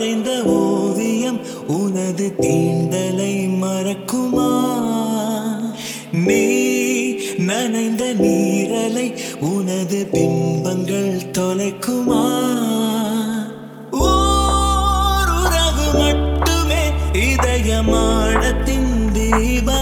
வரைந்த ஓவியம் உனது தீண்டலை மறக்குமா நீ நனைந்த நீரலை உனது பிம்பங்கள் தொலைக்குமா ஓர் உறவு மட்டுமே இதயமாடத்தின் தீபம்